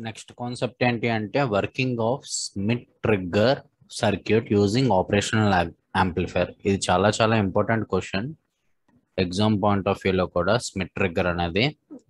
next concept ఏంటి అంటే working of Schmitt trigger circuit using operational amplifier ఇది చాలా చాలా important question exam point of వ్యూలో కూడా స్మిత్ ట్రిగ్గర్ అనేది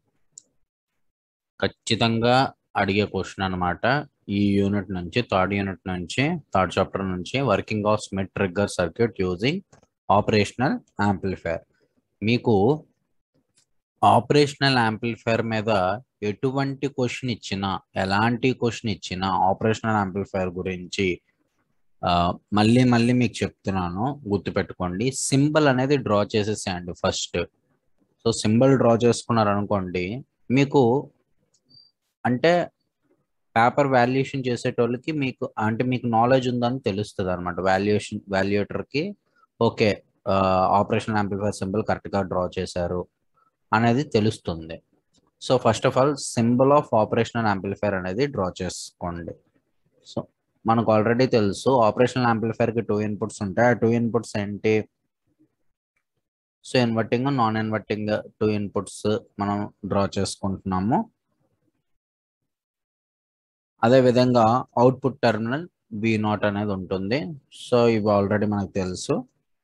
ఖచ్చితంగా అడిగే క్వశ్చన్ అనమాట ఈ యూనిట్ నుంచి థర్డ్ యూనిట్ నుంచి థర్డ్ చాప్టర్ నుంచి working of Schmitt trigger circuit using operational amplifier మీకు ఆపరేషనల్ యాంప్లిఫైర్ మీద ఎటువంటి క్వశ్చన్ ఇచ్చినా ఎలాంటి క్వశ్చన్ ఇచ్చినా ఆపరేషనల్ యాంప్లిఫైర్ గురించి ఆ, మళ్ళీ మళ్ళీ మీకు చెప్తున్నాను గుర్తుపెట్టుకోండి సింబల్ అనేది డ్రా చేసేసేయండి ఫస్ట్ సో సింబల్ డ్రా చేసుకున్నారు అనుకోండి మీకు అంటే పేపర్ వాల్యుయేషన్ చేసేటోళ్ళకి మీకు అంటే మీకు నాలెడ్జ్ ఉందని తెలుస్తుంది అనమాట వాల్యుయేషన్ వాల్యుయేటర్కి ఓకే ఆపరేషన్ యాంప్లిఫైర్ సింబల్ కరెక్ట్గా డ్రా చేశారు అనేది తెలుస్తుంది so first of all symbol of operational amplifier అనేది డ్రా చేసుకోండి సో మనకు ఆల్రెడీ తెలుసు ఆపరేషనల్ యాంప్లిఫైర్కి టూ ఇన్పుట్స్ ఉంటాయి ఆ టూ ఇన్పుట్స్ ఏంటి so inverting non inverting two inputs మనం డ్రా చేసుకుంటున్నాము అదే విధంగా అవుట్పుట్ టెర్మినల్ వి నాట్ అనేది ఉంటుంది సో ఇవి ఆల్రెడీ మనకు తెలుసు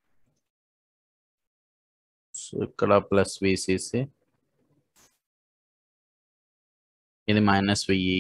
సో ఇక్కడ ప్లస్ విసిసి ఇది మైనస్ విఈ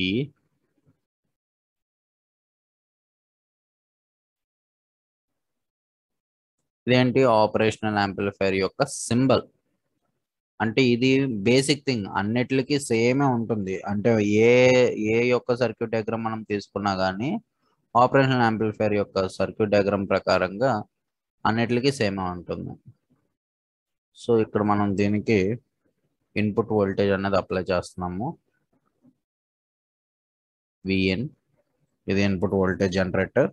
ఇదేంటి ఆపరేషనల్ యాంప్లిఫైర్ యొక్క సింబల్ అంటే ఇది బేసిక్ థింగ్ అన్నిటికీ సేమే ఉంటుంది అంటే ఏ ఏ యొక్క సర్క్యూట్ డయాగ్రామ్ మనం తీసుకున్నా కానీ ఆపరేషనల్ యాంప్లిఫైర్ యొక్క సర్క్యూట్ డయాగ్రామ్ ప్రకారంగా అన్నిటికీ సేమే ఉంటుంది సో ఇక్కడ మనం దీనికి ఇన్పుట్ వోల్టేజ్ అనేది అప్లై చేస్తున్నాము విఎన్ ఇది ఇన్పుట్ వోల్టేజ్ జనరేటర్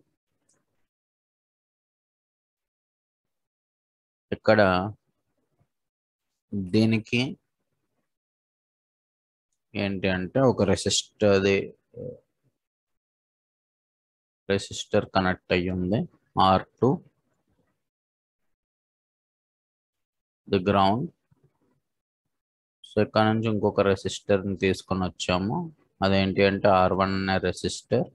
ఇక్కడ దీనికి ఏంటి అంటే ఒక రెసిస్టర్ది రెసిస్టర్ కనెక్ట్ అయ్యి ఉంది R to the ground so ఇక్కడ నుంచి ఇంకొక రెసిస్టర్ని తీసుకొని వచ్చాము అదేంటి అంటే ఆర్ వన్ అనే రెసిస్టర్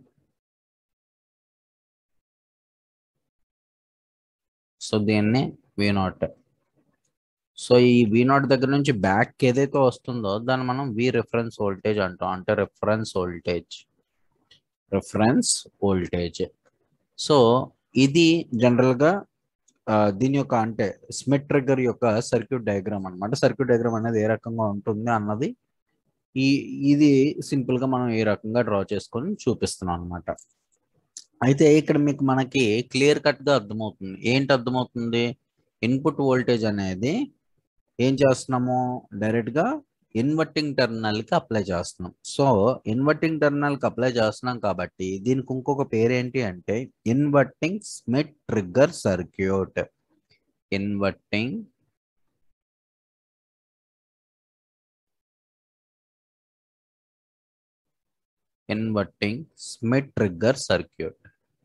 సో దీన్ని వి నాట్ సో ఈ వి నాట్ దగ్గర నుంచి బ్యాక్ ఏదైతే వస్తుందో దాన్ని మనం వి రిఫరెన్స్ వోల్టేజ్ అంటాం అంటే reference voltage reference voltage so ఇది జనరల్గా దీని యొక్క అంటే స్మిత్ ట్రిగ్గర్ యొక్క సర్క్యూట్ డయాగ్రామ్ అనమాట సర్క్యూట్ డయాగ్రామ్ అనేది ఏ రకంగా ఉంటుంది అన్నది ఈ ఇది సింపుల్గా మనం ఏ రకంగా డ్రా చేసుకొని చూపిస్తున్నాం అనమాట అయితే ఇక్కడ మీకు మనకి క్లియర్ కట్గా అర్థమవుతుంది ఏంటి అర్థమవుతుంది ఇన్పుట్ వోల్టేజ్ అనేది ఏం చేస్తున్నాము డైరెక్ట్గా ఇన్వర్టింగ్ టెర్మినల్కి అప్లై చేస్తున్నాం సో ఇన్వర్టింగ్ టెర్మినల్కి అప్లై చేస్తున్నాం కాబట్టి దీనికి ఇంకొక పేరు ఏంటి అంటే inverting Schmitt trigger circuit inverting inverting Schmitt trigger circuit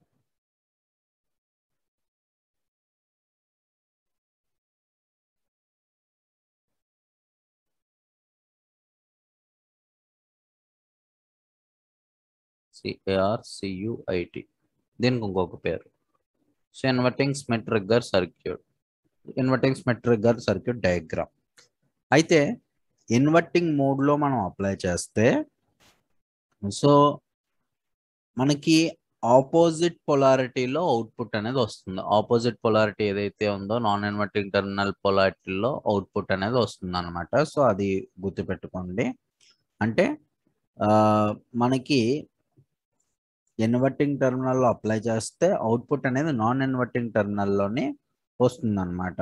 circuit దీనికి ఇంకొక పేరు so inverting Schmitt trigger circuit inverting Schmitt trigger circuit diagram అయితే ఇన్వర్టింగ్ మోడ్లో మనం అప్లై చేస్తే సో మనకి ఆపోజిట్ పొలారిటీలో అవుట్పుట్ అనేది వస్తుంది ఆపోజిట్ పొలారిటీ ఏదైతే ఉందో నాన్ ఇన్వర్టింగ్ టెర్మినల్ పొలారిటీలో అవుట్పుట్ అనేది వస్తుంది అనమాట సో అది గుర్తుపెట్టుకోండి అంటే ఆ, మనకి ఇన్వర్టింగ్ టెర్మినల్లో అప్లై చేస్తే అవుట్పుట్ అనేది నాన్ ఇన్వర్టింగ్ టెర్మినల్లోనే వస్తుంది అనమాట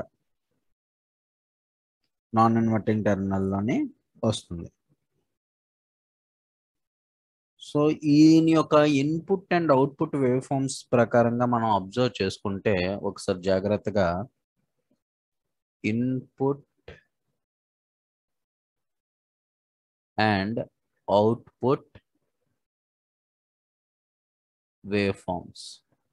నాన్ ఇన్వర్టింగ్ టెర్మినల్లోనే వస్తుంది సో ఈయన యొక్క input and output wave forms ప్రకారంగా మనం అబ్జర్వ్ చేసుకుంటే ఒకసారి జాగ్రత్తగా input and output wave forms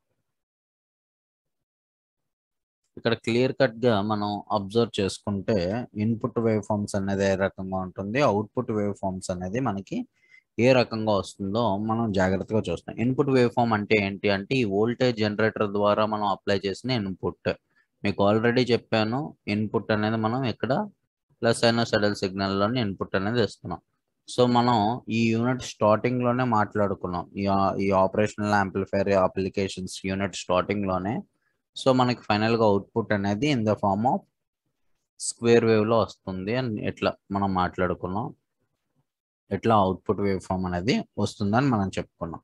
ఇక్కడ క్లియర్ కట్ గా మనం అబ్జర్వ్ చేసుకుంటే ఇన్పుట్ వేవ్ ఫార్మ్స్ అనేది ఏ రకంగా ఉంటుంది అవుట్పుట్ వేవ్ ఫార్మ్స్ అనేది మనకి ఏ రకంగా వస్తుందో మనం జాగ్రత్తగా చూస్తాం ఇన్పుట్ వేవ్ ఫామ్ అంటే ఏంటి అంటే ఈ వోల్టేజ్ జనరేటర్ ద్వారా మనం అప్లై చేసిన ఇన్పుట్ మీకు ఆల్రెడీ చెప్పాను ఇన్పుట్ అనేది మనం ఇక్కడ ప్లస్ అయిన సడల్ సిగ్నల్లోని ఇన్పుట్ అనేది ఇస్తున్నాం సో మనం ఈ యూనిట్ స్టార్టింగ్ లోనే మాట్లాడుకున్నాం ఈ ఆ- ఈ operational amplifier applications unit starting లోనే సో మనకి ఫైనల్ గా అవుట్పుట్ అనేది in the form of square wave లో వస్తుంది అని ఇట్లా మనం మాట్లాడుకున్నాం ఇట్లా అవుట్పుట్ వేవ్ ఫామ్ అనేది వస్తుందని మనం చెప్పుకున్నాం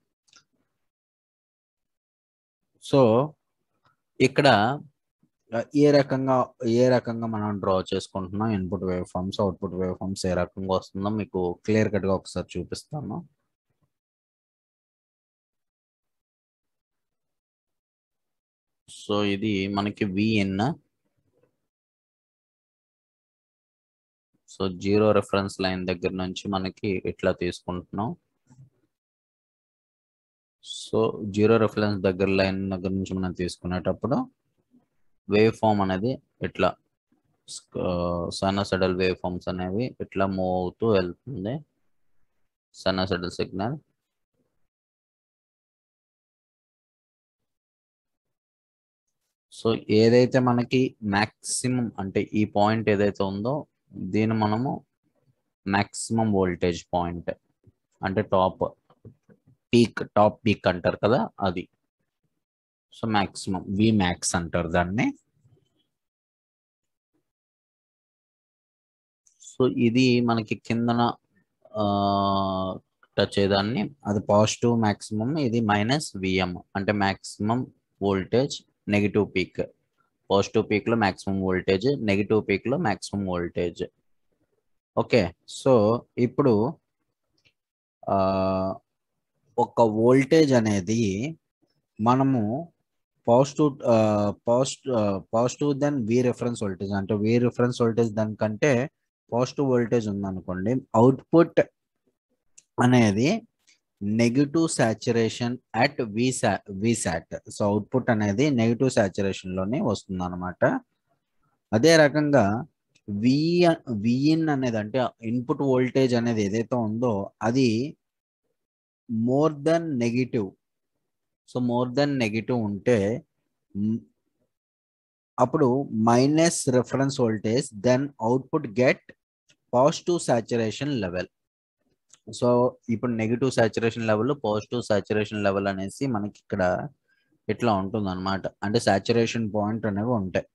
సో ఇక్కడ ఆ, ఏ రకంగా ఏ రకంగా మనం డ్రా చేసుకుంటున్నాం input wave forms output wave forms ఏ రకంగా వస్తుందో మీకు క్లియర్ కట్ గా ఒకసారి చూపిస్తాను సో ఇది మనకి V in so zero reference line దగ్గర నుంచి మనకి ఇట్లా తీసుకుంటున్నాం సో జీరో రెఫరెన్స్ దగ్గర లైన్ దగ్గర నుంచి మనం తీసుకునేటప్పుడు వేవ్ ఫామ్ అనేది ఇట్లా సైనసైడల్ వేవ్ ఫామ్స్ అనేవి ఇట్లా మూవ్ అవుతూ వెళ్తుంది సైనసైడల్ సిగ్నల్ సో ఏదైతే మనకి మాక్సిమం అంటే ఈ పాయింట్ ఏదైతే ఉందో దీన్ని మనము మాక్సిమం వోల్టేజ్ పాయింట్ అంటే టాప్ పీక్ టాప్ పీక్ అంటారు కదా అది సో మాక్సిమం వి మ్యాక్స్ అంటారు దాన్ని సో ఇది మనకి కిందన టచ్ అయ్యేదాన్ని అది పాజిటివ్ మాక్సిమం ఇది మైనస్ విఎం అంటే maximum voltage negative peak positive peak లో మాక్సిమం వోల్టేజ్ నెగిటివ్ పీక్ లో మాక్సిమం వోల్టేజ్ ఓకే సో ఇప్పుడు ఆ, ఒక వోల్టేజ్ అనేది మనము positive positive positive then V reference voltage అంటే వి రిఫరెన్స్ వోల్టేజ్ దానికంటే పాజిటివ్ వోల్టేజ్ ఉందనుకోండి అవుట్పుట్ అనేది negative saturation at V V sat so output అనేది నెగిటివ్ సాచురేషన్ లోనే వస్తుంది అనమాట అదే రకంగా వి విఇన్ అనేది అంటే ఇన్పుట్ వోల్టేజ్ అనేది ఏదైతే ఉందో అది more then negative so more then negative ఉంటే మ్, అప్పుడు minus reference voltage then output get positive saturation level so ఇప్పుడు negative saturation level positive saturation level అనేసి మనకి ఇక్కడ ఇట్లా ఉంటుంది అనమాట అంటే సాచురేషన్ పాయింట్ అనేవి ఉంటాయి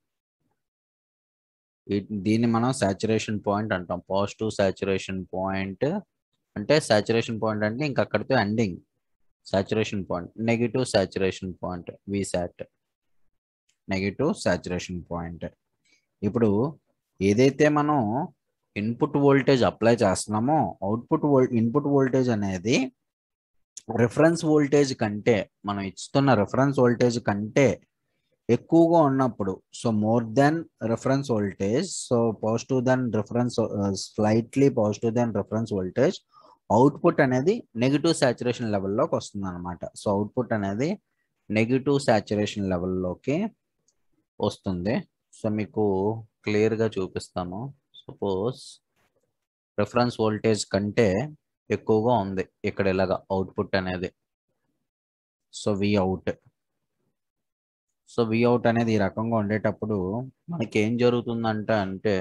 ఈ- దీన్ని మనం సాచురేషన్ పాయింట్ అంటాం పాజిటివ్ సాచురేషన్ పాయింట్ అంటే సాచురేషన్ పాయింట్ అంటే ఇంక అక్కడితో ending saturation point negative saturation point V sat negative saturation point ఇప్పుడు ఏదైతే మనం ఇన్పుట్ వోల్టేజ్ అప్లై చేస్తున్నామో అవుట్పుట్ వోల్ ఇన్పుట్ వోల్టేజ్ అనేది రిఫరెన్స్ వోల్టేజ్ కంటే మనం ఇస్తున్న రిఫరెన్స్ వోల్టేజ్ కంటే ఎక్కువగా ఉన్నప్పుడు so more then reference voltage so positive then reference slightly positive then reference voltage output అనేది నెగిటివ్ సాచురేషన్ లెవెల్లోకి వస్తుంది అనమాట సో అవుట్పుట్ అనేది నెగిటివ్ సాచురేషన్ లెవెల్లోకి వస్తుంది సో మీకు క్లియర్గా చూపిస్తాను సపోజ్ రిఫరెన్స్ వోల్టేజ్ కంటే ఎక్కువగా ఉంది ఇక్కడ ఇలాగా అవుట్పుట్ అనేది so V out so V out అనేది ఈ రకంగా ఉండేటప్పుడు మనకి ఏం జరుగుతుందంటే అంటే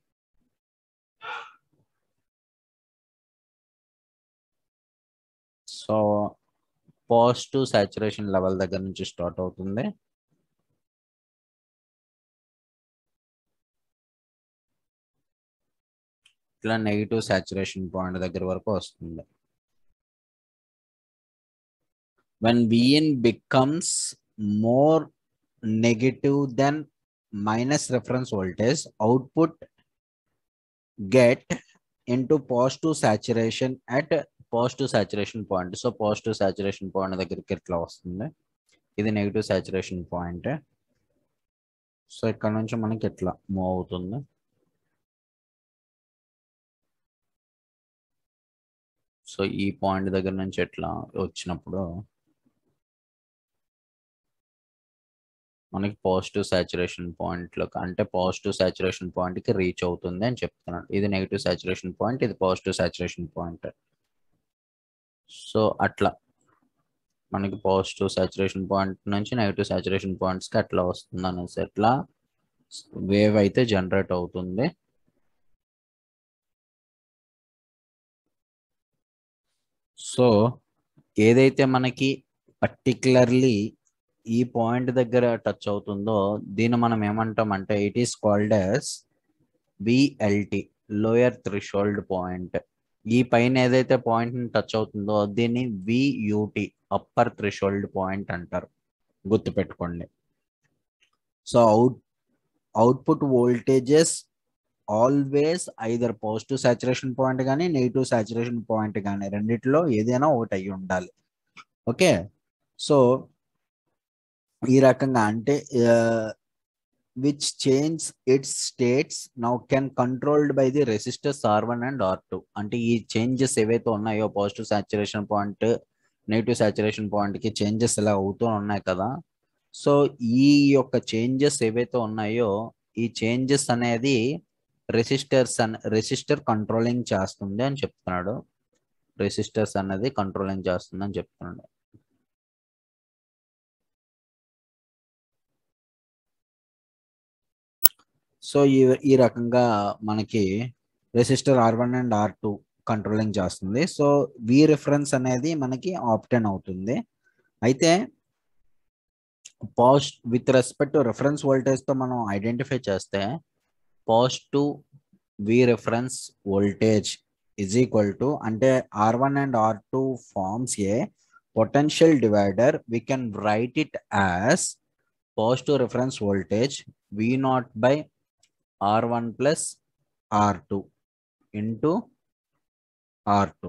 సో పాజిటివ్ సాచురేషన్ లెవెల్ దగ్గర నుంచి స్టార్ట్ అవుతుంది ఇట్లా నెగిటివ్ సాచురేషన్ పాయింట్ దగ్గర వరకు వస్తుంది when vin becomes more negative than minus reference voltage output get into positive saturation at positive saturation point so positive saturation point దగ్గరికి ఇట్లా వస్తుంది ఇది నెగిటివ్ సాచురేషన్ పాయింట్ సో ఇక్కడ నుంచి మనకి ఇట్లా మూవ్ అవుతుంది సో ఈ పాయింట్ దగ్గర నుంచి ఎట్లా వచ్చినప్పుడు మనకి పాజిటివ్ సాచురేషన్ పాయింట్లో అంటే పాజిటివ్ సాచురేషన్ పాయింట్కి రీచ్ అవుతుంది అని చెప్తున్నాడు ఇది నెగిటివ్ సాచురేషన్ పాయింట్ ఇది పాజిటివ్ సాచురేషన్ పాయింట్ సో అట్లా మనకి పాజిటివ్ సాచురేషన్ పాయింట్ నుంచి నెగిటివ్ సాచురేషన్ పాయింట్స్కి అట్లా వస్తుంది అనేసి అట్లా వేవ్ అయితే జనరేట్ అవుతుంది సో ఏదైతే మనకి పర్టికులర్లీ ఈ పాయింట్ దగ్గర టచ్ అవుతుందో దీన్ని మనం ఏమంటాం అంటే it is called as VLT lower threshold point ఈ పైన ఏదైతే పాయింట్ టచ్ అవుతుందో దీన్ని వియుటి అప్పర్ థ్రిషోల్డ్ పాయింట్ అంటారు గుర్తుపెట్టుకోండి so out output voltages always either positive saturation point కానీ నెగిటివ్ సాచురేషన్ పాయింట్ కానీ రెండిట్లో ఏదైనా ఒకటి అయి ఉండాలి ఓకే సో ఈ రకంగా అంటే which change its states now can controlled by the resistors R one and R two అంటే ఈ చేంజెస్ ఏవైతే ఉన్నాయో positive saturation point negative saturation పాయింట్కి చేంజెస్ ఇలా అవుతూ ఉన్నాయి కదా సో ఈ యొక్క చేంజెస్ ఏవైతే ఉన్నాయో ఈ చేంజెస్ అనేది రెసిస్టర్స్ అనే రెసిస్టర్ కంట్రోలింగ్ చేస్తుంది అని చెప్తున్నాడు రెసిస్టర్స్ అనేది కంట్రోలింగ్ చేస్తుంది అని చెప్తున్నాడు సో ఈ ఈ రకంగా మనకి resistor R one and R two controlling చేస్తుంది సో వి రిఫరెన్స్ అనేది మనకి ఆప్టెన్ అవుతుంది అయితే past with respect to reference వోల్టేజ్తో మనం ఐడెంటిఫై చేస్తే positive V reference voltage is equal to అంటే R one and R two forms a potential divider we can write it as positive reference voltage V naught by R one plus R two into R two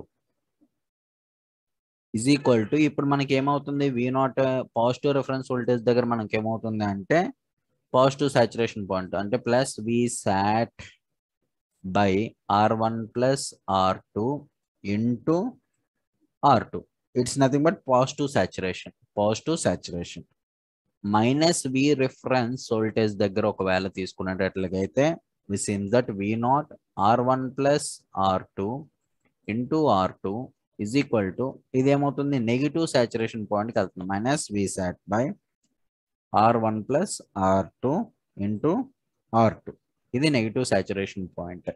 is equal to ఇప్పుడు మనకి ఏమవుతుంది V naught positive reference voltage దగ్గర మనకి ఏమవుతుంది అంటే positive saturation point అంటే plus V sat by R one plus R two into R two it's nothing but positive saturation positive saturation minus V reference voltage దగ్గర ఒకవేళ తీసుకునేటట్లయితే we seems that V naught R one plus R two into R two is equal to ఇదేమవుతుంది negative saturation పాయింట్కి వెళ్తుంది minus V sat by R one plus R two into R two ఇది negative saturation point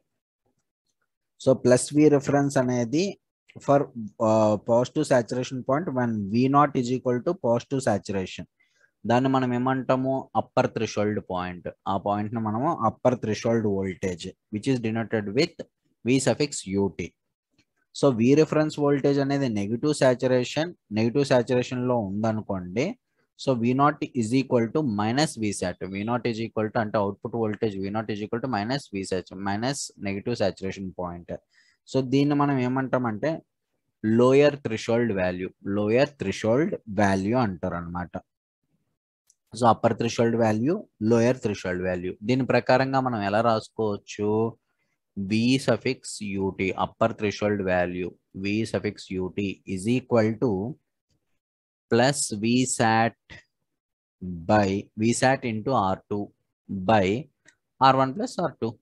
so plus V reference అనేది for positive saturation point one V naught is equal to positive saturation దాన్ని మనం ఏమంటాము upper threshold point ఆ point ని మనము upper threshold voltage which is denoted with V suffix UT so V reference voltage అనేది negative saturation negative saturation లో ఉందనుకోండి so V naught is equal to minus V sat V naught is equal to అంటే output voltage V naught is equal to minus V sat minus negative saturation point so దీన్ని మనం ఏమంటామంటే lower threshold value lower threshold value అంటారు అనమాట so upper threshold value lower threshold value దీని ప్రకారంగా మనం ఎలా రాసుకోవచ్చు V suffix UT upper threshold value V suffix UT is equal to plus V sat by V sat into R two by R one plus R two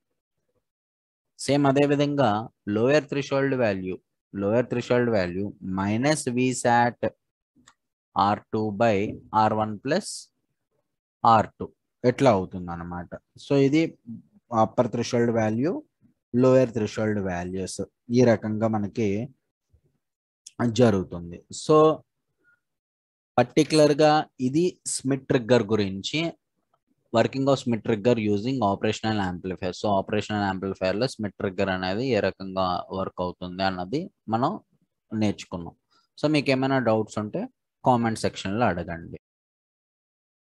same అదే విధంగా lower threshold value lower threshold value minus V sat R two by R one plus R two ఎట్లా అవుతుంది అనమాట so ఇది upper threshold value lower threshold values ఈ రకంగా మనకి జరుగుతుంది సో పర్టికులర్గా ఇది స్మిట్ ట్రిగ్గర్ గురించి working of Schmitt trigger using operational amplifier so operational యాంప్లిఫైర్లో స్మిట్ ట్రిగ్గర్ అనేది ఏ రకంగా వర్క్ అవుతుంది అన్నది మనం నేర్చుకున్నాం సో మీకు ఏమైనా డౌట్స్ ఉంటే కామెంట్ సెక్షన్లో అడగండి